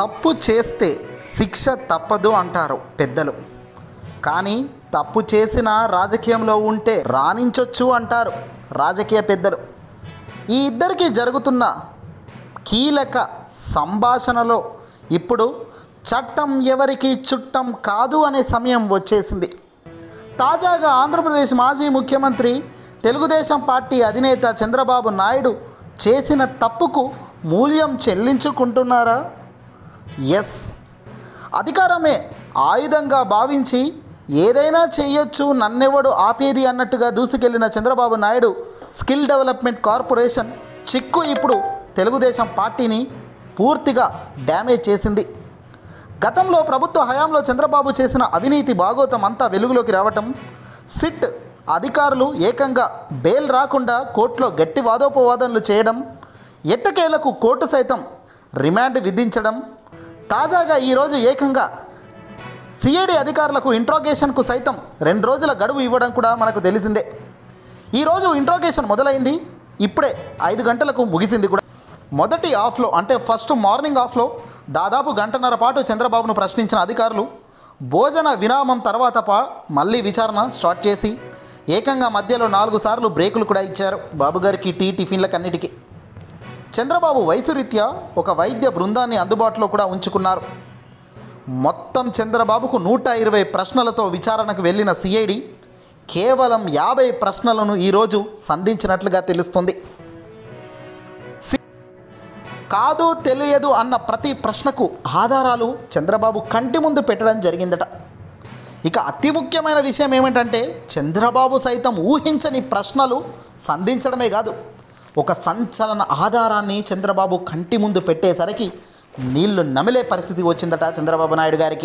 తప్పు చేస్తే శిక్ష తప్పదు అంటారు పెద్దలు కానీ తప్పు చేసిన రాజకీయంలో ఉంటే రాణించొచ్చు అంటారు రాజకీయ పెద్దలు ఈ ఇద్దరికి జరుగుతున్న కీలక సంభాషణలో ఇప్పుడు చట్టం ఎవరికి చుట్టం కాదు అనే సమయం వచ్చేసింది తాజాగా ఆంధ్రప్రదేశ్ మాజీ ముఖ్యమంత్రి తెలుగుదేశం పార్టీ అధినేత చంద్రబాబు నాయుడు చేసిన తప్పుకు మూల్యం చెల్లించుకుంటున్నారా ఎస్ అధికారమే ఆయుధంగా భావించి ఏదైనా చేయొచ్చు నన్నెవడు ఆపేది అన్నట్టుగా దూసుకెళ్లిన Chandrababu Naidu skill development corporation చిక్కు ఇప్పుడు తెలుగుదేశం పార్టీని పూర్తిగా డ్యామేజ్ చేసింది గతంలో ప్రభుత్వ హయాంలో చంద్రబాబు చేసిన అవినీతి భాగోతం అంతా వెలుగులోకి రావటం సిట్ అధికారులు ఏకంగా బెయిల్ రాకుండా కోర్టులో గట్టి వాదోపవాదనలు చేయడం ఎట్టకేలకు కోర్టు సైతం రిమాండ్ విధించడం తాజాగా ఈరోజు ఏకంగా సిఐడి అధికారులకు ఇంట్రోగేషన్కు సైతం రెండు రోజుల గడువు ఇవ్వడం కూడా మనకు తెలిసిందే ఈరోజు ఇంట్రోగేషన్ మొదలైంది ఇప్పుడే ఐదు గంటలకు ముగిసింది కూడా మొదటి ఆఫ్లో అంటే ఫస్ట్ మార్నింగ్ ఆఫ్లో దాదాపు గంటన్నర పాటు చంద్రబాబును ప్రశ్నించిన అధికారులు భోజన విరామం తర్వాత పా మళ్ళీ విచారణ స్టార్ట్ చేసి ఏకంగా మధ్యలో నాలుగు సార్లు బ్రేకులు కూడా ఇచ్చారు బాబు గారికి టీ టిఫిన్లకు అన్నిటికీ చంద్రబాబు వయసు రీత్యా ఒక వైద్య బృందాన్ని అందుబాటులో కూడా ఉంచుకున్నారు మొత్తం చంద్రబాబుకు నూట ఇరవై ప్రశ్నలతో విచారణకు వెళ్ళిన సిఐడి కేవలం యాభై ప్రశ్నలను ఈరోజు సంధించినట్లుగా తెలుస్తుంది సి- కాదు తెలియదు అన్న ప్రతి ప్రశ్నకు ఆధారాలు చంద్రబాబు కంటి ముందు పెట్టడం జరిగిందట ఇక అతి ముఖ్యమైన విషయం ఏమిటంటే చంద్రబాబు సైతం ఊహించని ప్రశ్నలు సంధించడమే కాదు ఒక సంచలన ఆధారాన్ని చంద్రబాబు కంటి ముందు పెట్టేసరికి నీళ్లు నమిలే పరిస్థితి వచ్చిందట చంద్రబాబు నాయుడు గారికి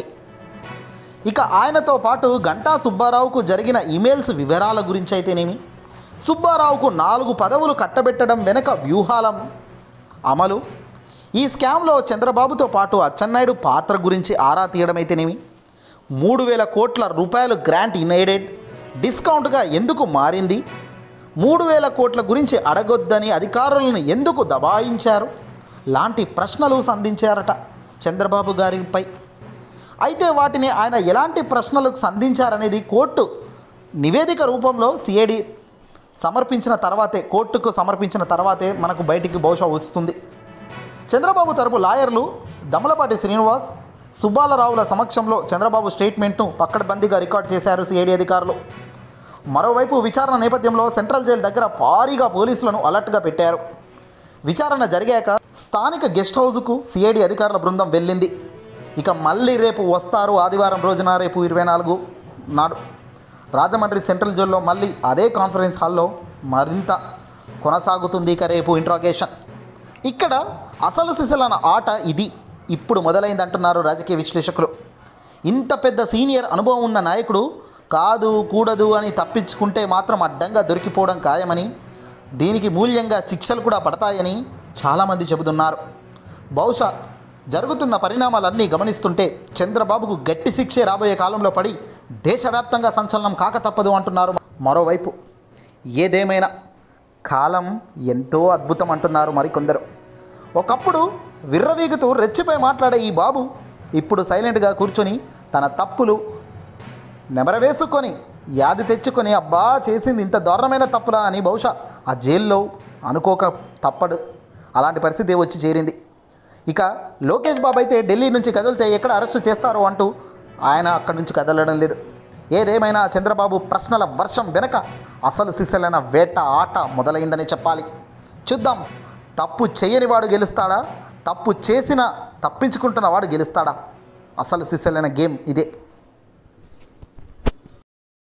ఇక ఆయనతో పాటు గంటా సుబ్బారావుకు జరిగిన ఇమెయిల్స్ వివరాల గురించి అయితేనేమి సుబ్బారావుకు నాలుగు పదవులు కట్టబెట్టడం వెనక వ్యూహాల అమలు ఈ స్కామ్లో చంద్రబాబుతో పాటు అచ్చెన్నాయుడు పాత్ర గురించి ఆరా తీయడం అయితేనేమి మూడు వేల కోట్ల రూపాయలు గ్రాంట్ ఇన్ఎయిడెడ్ డిస్కౌంట్గా ఎందుకు మారింది మూడు వేల కోట్ల గురించి అడగొద్దని అధికారులను ఎందుకు దబాయించారు లాంటి ప్రశ్నలు సంధించారట చంద్రబాబు గారిపై అయితే వాటిని ఆయన ఎలాంటి ప్రశ్నలకు సంధించారనేది కోర్టు నివేదిక రూపంలో సిఐడి సమర్పించిన తర్వాతే కోర్టుకు సమర్పించిన తర్వాతే మనకు బయటికి బహుశా వస్తుంది చంద్రబాబు తరపు లాయర్లు దమలపాటి శ్రీనివాస్ సుబ్బాలరావుల సమక్షంలో చంద్రబాబు స్టేట్మెంట్ను పక్కడబందీగా రికార్డ్ చేశారు సిఐడి అధికారులు మరోవైపు విచారణ నేపథ్యంలో సెంట్రల్ జైలు దగ్గర భారీగా పోలీసులను అలర్ట్గా పెట్టారు విచారణ జరిగాక స్థానిక గెస్ట్ హౌస్కు సిఐడి అధికారుల బృందం వెళ్ళింది ఇక మళ్ళీ రేపు వస్తారు ఆదివారం రోజున రేపు ఇరవై నాలుగు నాడు రాజమండ్రి సెంట్రల్ జైల్లో మళ్ళీ అదే కాన్ఫరెన్స్ హాల్లో మరింత కొనసాగుతుంది ఇక రేపు ఇంట్రాగేషన్ ఇక్కడ అసలు సిసలన ఆట ఇది ఇప్పుడు మొదలైంది అంటున్నారు రాజకీయ విశ్లేషకులు ఇంత పెద్ద సీనియర్ అనుభవం ఉన్న నాయకుడు కాదు కూడదు అని తప్పించుకుంటే మాత్రం అడ్డంగా దొరికిపోవడం ఖాయమని దీనికి మూల్యంగా శిక్షలు కూడా పడతాయని చాలామంది చెబుతున్నారు బహుశా జరుగుతున్న పరిణామాలన్నీ గమనిస్తుంటే చంద్రబాబుకు గట్టి శిక్షే రాబోయే కాలంలో పడి దేశవ్యాప్తంగా సంచలనం కాక తప్పదు అంటున్నారు మరోవైపు ఏదేమైనా కాలం ఎంతో అద్భుతం అంటున్నారు మరికొందరు ఒకప్పుడు విర్రవీగుతూ రెచ్చిపోయి మాట్లాడే ఈ బాబు ఇప్పుడు సైలెంట్గా కూర్చొని తన తప్పులు నెమరవేసుకొని యాది తెచ్చుకొని అబ్బా చేసింది ఇంత దారుణమైన తప్పులా అని బహుశా ఆ జైల్లో అనుకోక తప్పడు అలాంటి పరిస్థితి వచ్చి చేరింది ఇక లోకేష్ బాబు అయితే ఢిల్లీ నుంచి కదిలితే ఎక్కడ అరెస్టు చేస్తారో అంటూ ఆయన అక్కడి నుంచి కదలడం లేదు ఏదేమైనా చంద్రబాబు ప్రశ్నల వర్షం వెనక అసలు సిసలైన వేట ఆట మొదలైందని చెప్పాలి చూద్దాం తప్పు చేయని వాడు గెలుస్తాడా తప్పు చేసిన తప్పించుకుంటున్న వాడు గెలుస్తాడా అసలు సిసలైన గేమ్ ఇదే